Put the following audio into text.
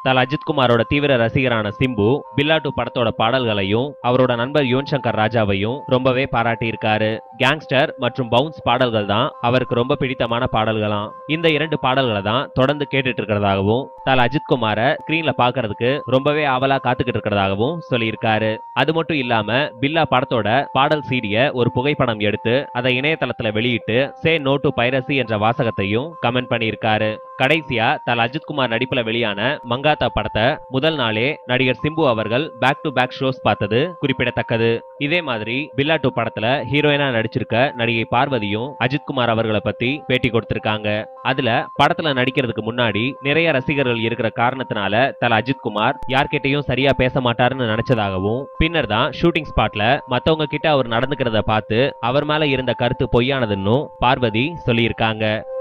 தல அஜித்குமாரோட தீவிர ரசிகரான சிம்பு பில்லா டூ படத்தோட பாடல்களையும் அவரோட நண்பர் யுவன் சங்கர் ராஜாவையும் ரொம்பவே பாராட்டி இருக்காரு கேங்ஸ்டர் மற்றும் பவுன்ஸ் பாடல்கள் தான் அவருக்கு ரொம்ப பிடித்தமான பாடல்களாம் இந்த இரண்டு பாடல்களை தான் தொடர்ந்து கேட்டுட்டு இருக்கிறதாகவும் தல அஜித்குமார ஸ்கிரீன்ல பாக்குறதுக்கு ரொம்பவே ஆவலா காத்துக்கிட்டு இருக்கிறதாகவும் சொல்லியிருக்காரு அது மட்டும் இல்லாம பில்லா படத்தோட பாடல் சீடிய ஒரு புகைப்படம் எடுத்து அதை இணையதளத்துல வெளியிட்டு சே நோ டு பைரசி என்ற வாசகத்தையும் கமெண்ட் பண்ணியிருக்காரு கடைசியா தல அஜித்குமார் நடிப்புல வெளியான மங்காத்தா படத்தை முதல் நாளே நடிகர் சிம்பு அவர்கள் பேக் டு பேக் ஷோஸ் பார்த்தது குறிப்பிடத்தக்கது இதே மாதிரி பில்லா டூ படத்துல ஹீரோயினா நடிச்சிருக்க நடிகை பார்வதியும் அஜித்குமார் அவர்களை பத்தி பேட்டி கொடுத்திருக்காங்க அதுல படத்துல நடிக்கிறதுக்கு முன்னாடி நிறைய ரசிகர்கள் இருக்கிற காரணத்தினால தல அஜித்குமார் யார்கிட்டயும் சரியா பேச மாட்டாருன்னு நினைச்சதாகவும் பின்னர் தான் ஷூட்டிங் ஸ்பாட்ல மத்தவங்க கிட்ட அவர் நடந்துக்கிறத பார்த்து அவர் மேல இருந்த கருத்து பொய்யானதுன்னு பார்வதி சொல்லியிருக்காங்க